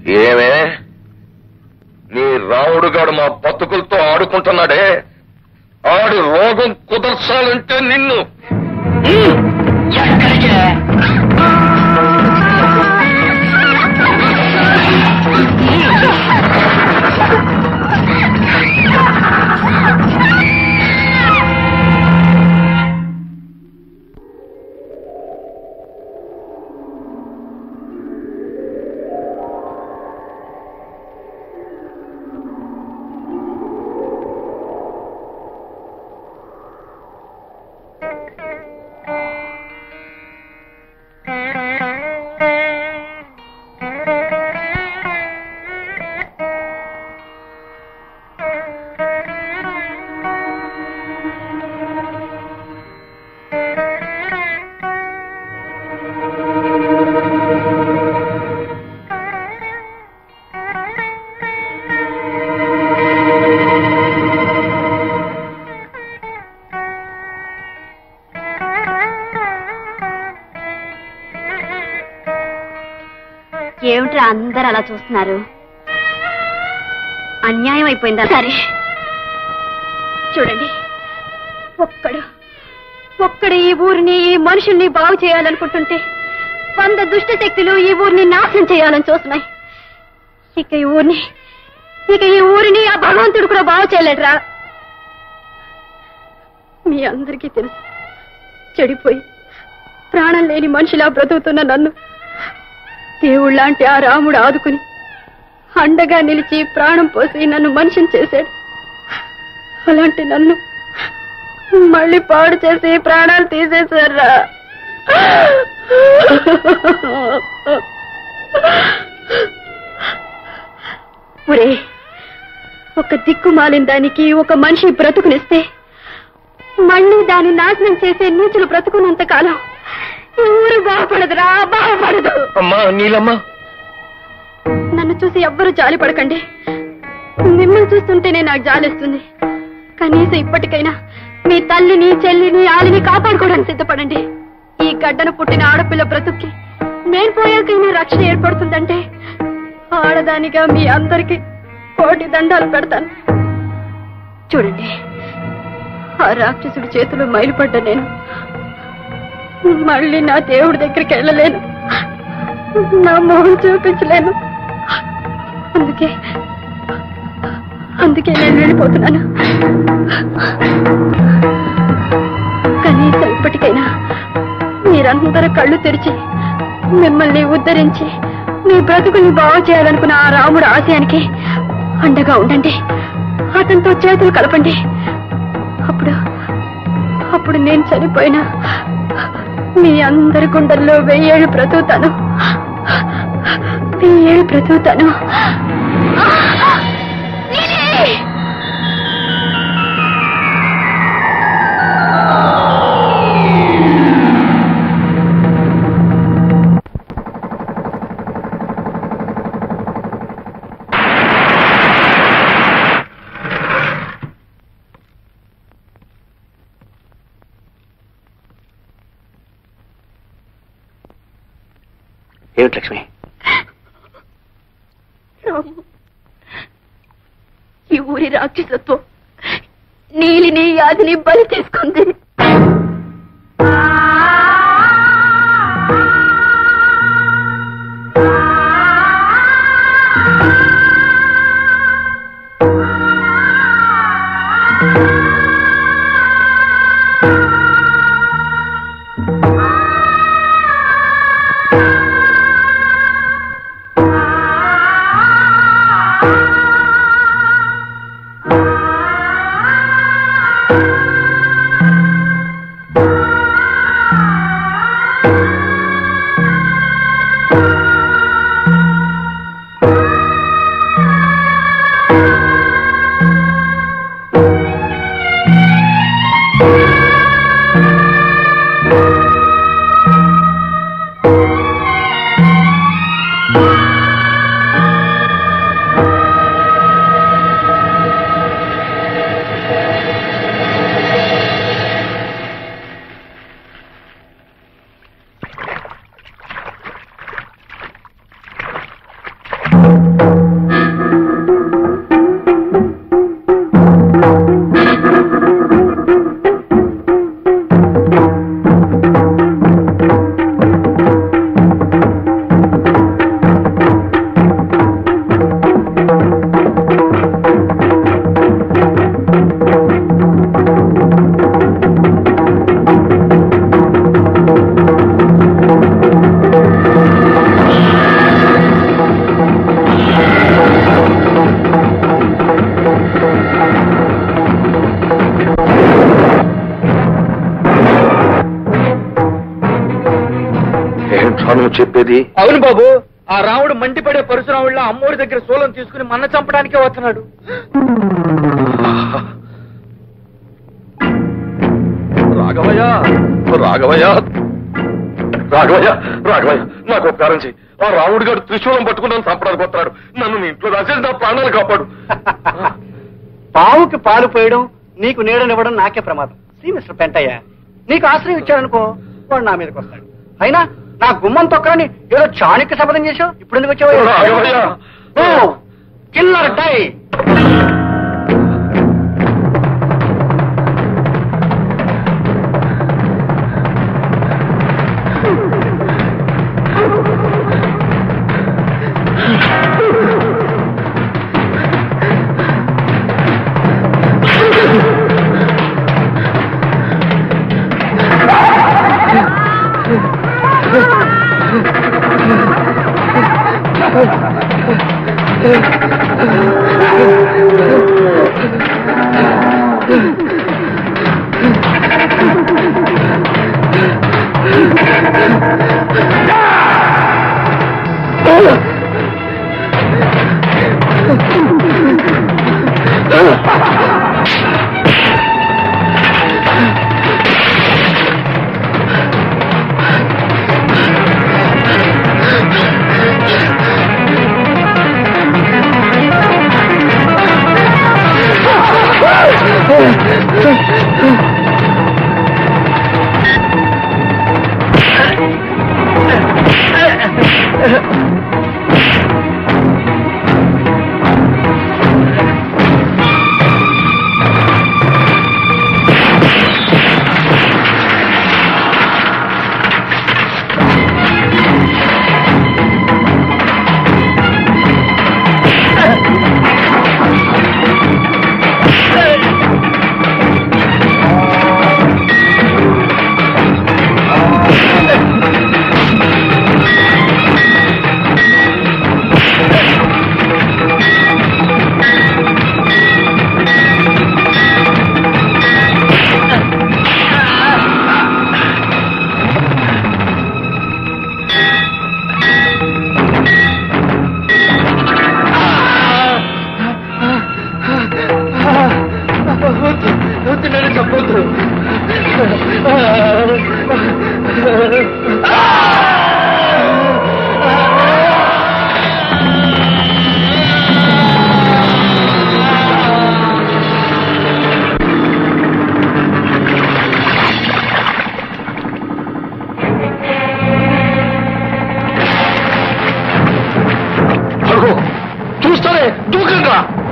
ఏమే నీ రాముడుగాడు మా బతుకులతో ఆడుకుంటున్నాడే ఆడి రోగం కుదర్చాలంటే నిన్ను ఏమిట్రా అందరు అలా చూస్తున్నారు అన్యాయం అయిపోయిందా సరే చూడండి ఒక్కడు ఒక్కడు ఈ ఊరిని ఈ మనుషుల్ని బాగు చేయాలనుకుంటుంటే వంద దుష్ట శక్తులు ఈ ఊరిని నాశనం చేయాలని చూస్తున్నాయి ఇక ఈ ఊరిని ఇక ఈ ఊరిని ఆ భగవంతుడు కూడా బాగు చేయలేడురా మీ అందరికీ తెలుసు చెడిపోయి ప్రాణం లేని మనిషిలా బ్రతుకుతున్న నన్ను దేవుళ్ళంటి ఆ రాముడు ఆదుకుని అండగా నిలిచి ప్రాణం పోసి నన్ను మనిషిని చేశాడు అలాంటి నన్ను మళ్ళీ పాడు చేసి ప్రాణాలు తీసేశారా ఒరే ఒక దిక్కు మాలిన దానికి ఒక మనిషి బ్రతుకునిస్తే మళ్ళీ దాన్ని నాశనం చేసే నీచులు బ్రతుకున్నంత కాలం ఈ ఊరు బాగుపడదురా బాగుపడదు అమ్మా నీలమ్మ నన్ను చూసి ఎవ్వరూ జాలి పడకండి మిమ్మల్ని చూస్తుంటేనే నాకు జాలిస్తుంది కనీసం ఇప్పటికైనా మీ తల్లిని చెల్లిని ఆలిని కాపాడుకోవడానికి సిద్ధపడండి ఈ గడ్డను పుట్టిన ఆడపిల్ల బ్రతుక్కి నేను పోయాకైనా రక్షణ ఏర్పడుతుందంటే ఆడదానిగా మీ అందరికి కోటి దండాలు పెడతాను చూడండి ఆ రాక్షసుడి చేతులు మైలుపడ్డ నేను మళ్ళీ నా దేవుడి దగ్గరికి వెళ్ళలేను నా మొహం చూపించలేను అందుకే అందుకే నేను వెళ్ళిపోతున్నాను కనీసం ఇప్పటికైనా మీరందరూ కళ్ళు తెరిచి మిమ్మల్ని ఉద్ధరించి మీ బ్రతుకుని బాగు చేయాలనుకున్న ఆ రాముడు ఆశయానికి అండగా ఉండండి అతనితో చేతులు కలపండి అప్పుడు అప్పుడు నేను చనిపోయినా మీ అందరి గుండెల్లో వెయ్యేళ్ళు బ్రతుకుతాను వెయ్యేళ్ళు బ్రతుకుతాను ఏమిటి లక్ష్మి రాము ఈ ఊరి రాక్షసత్వం నీలిని యాదిని బలి తీసుకుంది చెప్పేది అవును బాబు ఆ రాముడు మండిపడే పరశురాముళ్ళ అమ్మోడి దగ్గర సోలం తీసుకుని మన్న చంపడానికే వస్తున్నాడు రాఘవయ్య రాఘవయ్య రాఘవయ్య రాఘవయ్య నాకు ఉపకారం చేయి ఆ రాముడు గారు త్రిశూలం పట్టుకున్నాను చంపడానికి వస్తున్నాడు నన్ను నీ ఇంట్లో రాసేసి నా ప్రాణాలు కాపాడు పావుకి పాలు పోయడం నీకు నీడనివ్వడం నాకే ప్రమాదం సి మిస్టర్ పెంటయ్య నీకు ఆశ్రయం ఇచ్చాడనుకో వాడు నా మీదకి వస్తాడు అయినా నా గుమ్మం తొక్కని ఏదో చాణక్య శపథం చేసావు ఇప్పుడు ఎందుకు రాఘవయ్య. వచ్చావు కిల్లర్ డై చెప్పొద్దు అడుగు చూస్తానే దూకంగా